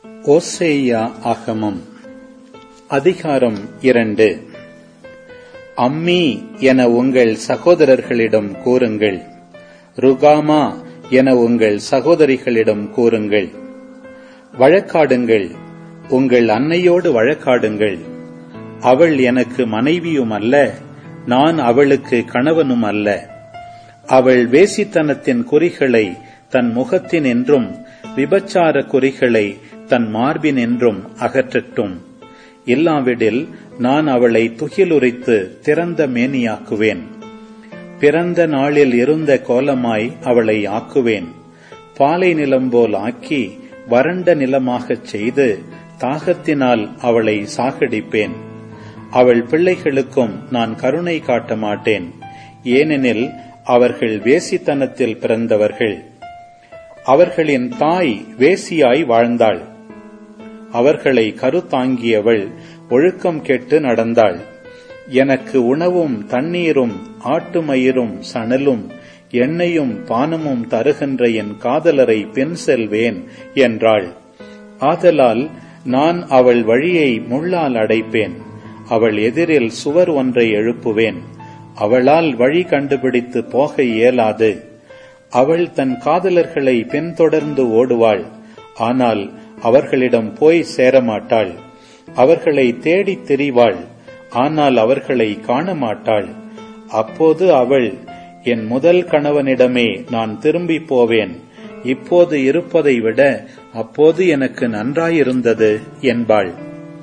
ஓசேயா ஆகமம் அதிகாரம் இரண்டு அம்மி என உங்கள் சகோதரர்களிடம் கூறுங்கள் ருகாமா என உங்கள் சகோதரிகளிடம் கூறுங்கள் வழக்காடுங்கள் உங்கள் அன்னையோடு வழக்காடுங்கள் அவள் எனக்கு மனைவியும் அல்ல நான் அவளுக்கு கணவனும் அல்ல அவள் வேசித்தனத்தின் குறிகளை தன் முகத்தின் என்றும் விபச்சார குறிகளை தன் மார்பின் என்றும் அகற்றட்டும் இல்லாவிடில் நான் அவளை துகிலுரித்து திறந்த மேனியாக்குவேன் பிறந்த நாளில் இருந்த கோலமாய் அவளை ஆக்குவேன் பாலை நிலம் போல் ஆக்கி வறண்ட நிலமாகச் செய்து தாகத்தினால் அவளை சாகடிப்பேன் அவள் பிள்ளைகளுக்கும் நான் கருணை காட்ட மாட்டேன் ஏனெனில் அவர்கள் வேசித்தனத்தில் பிறந்தவர்கள் அவர்களின் தாய் வேசியாய் வாழ்ந்தாள் அவர்களை கருத்தாங்கியவள் ஒழுக்கம் கெட்டு நடந்தாள் எனக்கு உணவும் தண்ணீரும் ஆட்டுமயிரும் சணலும் எண்ணெயும் பானமும் தருகின்ற என் காதலரை பின் செல்வேன் என்றாள் ஆதலால் நான் அவள் வழியை முள்ளால் அடைப்பேன் அவள் எதிரில் சுவர் ஒன்றை எழுப்புவேன் அவளால் வழி கண்டுபிடித்து போக இயலாது அவள் தன் காதலர்களை பின்தொடர்ந்து ஓடுவாள் ஆனால் அவர்களிடம் போய் சேரமாட்டாள் அவர்களை தேடித் திரிவாள் ஆனால் அவர்களை காண மாட்டாள் அப்போது அவள் என் முதல் கணவனிடமே நான் திரும்பி போவேன் இப்போது இருப்பதை விட அப்போது எனக்கு நன்றாயிருந்தது என்பாள்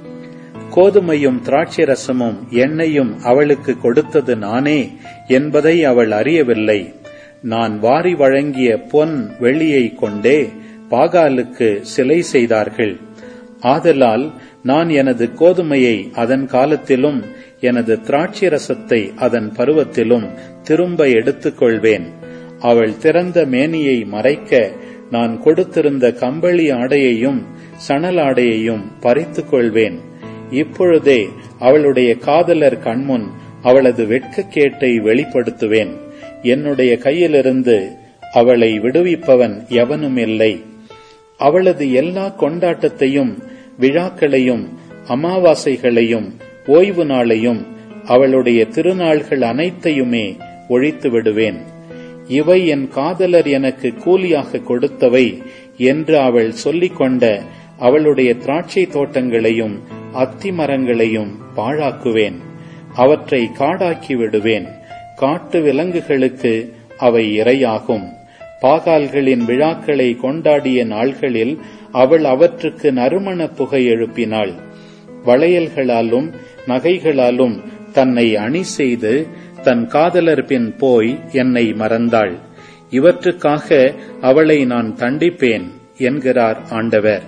கோதுமையும் திராட்சை ரசமும் எண்ணெயும் அவளுக்கு கொடுத்தது நானே என்பதை அவள் அறியவில்லை நான் வாரி வழங்கிய பொன் வெள்ளியை கொண்டே பாகாலுக்கு சிலை செய்தார்கள் ஆதலால் நான் எனது கோதுமையை அதன் காலத்திலும் எனது திராட்சை ரசத்தை அதன் பருவத்திலும் திரும்ப எடுத்துக்கொள்வேன் அவள் திறந்த மேனியை மறைக்க நான் கொடுத்திருந்த கம்பளி ஆடையையும் சணல் ஆடையையும் பறித்துக் கொள்வேன் இப்பொழுதே அவளுடைய காதலர் கண்முன் அவளது வெட்கக்கேட்டை வெளிப்படுத்துவேன் என்னுடைய கையிலிருந்து அவளை விடுவிப்பவன் எவனும் இல்லை அவளது எல்லா கொண்டாட்டத்தையும் விழாக்களையும் அமாவாசைகளையும் ஓய்வு நாளையும் அவளுடைய திருநாள்கள் அனைத்தையுமே ஒழித்து விடுவேன் இவை என் காதலர் எனக்கு கூலியாக கொடுத்தவை என்று அவள் சொல்லிக் கொண்ட அவளுடைய திராட்சை தோட்டங்களையும் அத்தி மரங்களையும் பாழாக்குவேன் அவற்றை காடாக்கி விடுவேன் காட்டு விலங்குகளுக்கு அவை இரையாகும் பாகால்களின் விழாக்களை கொண்டாடிய நாள்களில் அவள் அவற்றுக்கு நறுமண புகை எழுப்பினாள் வளையல்களாலும் நகைகளாலும் தன்னை அணி செய்து தன் காதலர் பின் போய் என்னை மறந்தாள் இவற்றுக்காக அவளை நான் தண்டிப்பேன் என்கிறார் ஆண்டவர்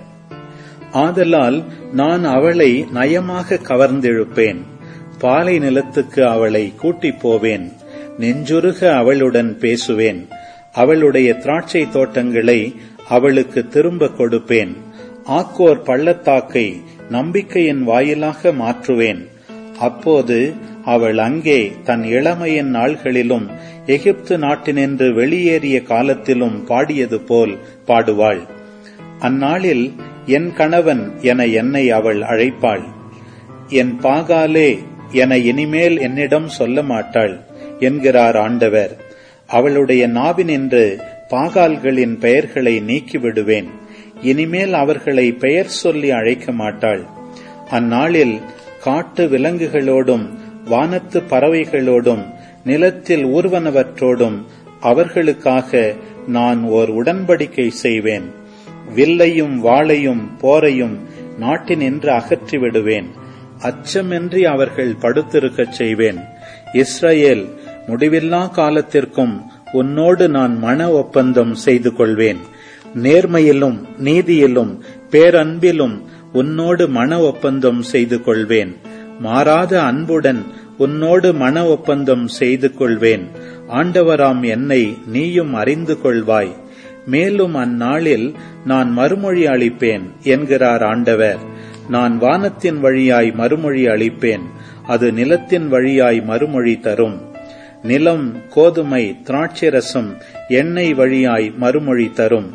ஆதலால் நான் அவளை நயமாக கவர்ந்தெழுப்பேன் பாலை நிலத்துக்கு அவளை கூட்டிப் போவேன் நெஞ்சுருக அவளுடன் பேசுவேன் அவளுடைய திராட்சை தோட்டங்களை அவளுக்கு திரும்ப கொடுப்பேன் ஆக்கோர் பள்ளத்தாக்கை நம்பிக்கையின் வாயிலாக மாற்றுவேன் அப்போது அவள் அங்கே தன் இளமையின் நாள்களிலும் எகிப்து நாட்டினின்று வெளியேறிய காலத்திலும் பாடியது போல் பாடுவாள் அந்நாளில் என் கணவன் என என்னை அவள் அழைப்பாள் என் பாகாலே என இனிமேல் என்னிடம் சொல்ல மாட்டாள் என்கிறார் ஆண்டவர் அவளுடைய நாவினின்று பாகால்களின் பெயர்களை நீக்கிவிடுவேன் இனிமேல் அவர்களை பெயர் சொல்லி அழைக்க மாட்டாள் அந்நாளில் காட்டு விலங்குகளோடும் வானத்து பறவைகளோடும் நிலத்தில் ஊர்வனவற்றோடும் அவர்களுக்காக நான் ஓர் உடன்படிக்கை செய்வேன் வில்லையும் வாளையும் போரையும் நாட்டினின்று அகற்றி விடுவேன் அச்சமின்றி அவர்கள் படுத்திருக்கச் செய்வேன் இஸ்ரேல் முடிவில்லா காலத்திற்கும் உன்னோடு நான் மன ஒப்பந்தம் செய்து கொள்வேன் நேர்மையிலும் நீதியிலும் பேரன்பிலும் உன்னோடு மன ஒப்பந்தம் செய்து கொள்வேன் மாறாத அன்புடன் உன்னோடு மன ஒப்பந்தம் செய்து கொள்வேன் ஆண்டவராம் என்னை நீயும் அறிந்து கொள்வாய் மேலும் அந்நாளில் நான் மறுமொழி அளிப்பேன் என்கிறார் ஆண்டவர் நான் வானத்தின் வழியாய் மறுமொழி அளிப்பேன் அது நிலத்தின் வழியாய் மறுமொழி தரும் நிலம் கோதுமை திராட்சை ரசம் எண்ணெய் வழியாய் மறுமொழி தரும்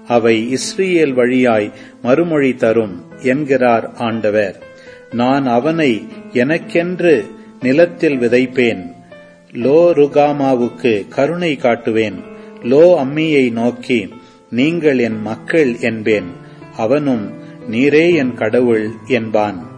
அவை இஸ்ரேல் வழியாய் மறுமொழி தரும் என்கிறார் ஆண்டவர் நான் அவனை எனக்கென்று நிலத்தில் விதைப்பேன் லோ ருகாமாவுக்கு கருணை காட்டுவேன் லோ அம்மியை நோக்கி நீங்கள் என் மக்கள் என்பேன் அவனும் நீரே என் கடவுள் என்பான்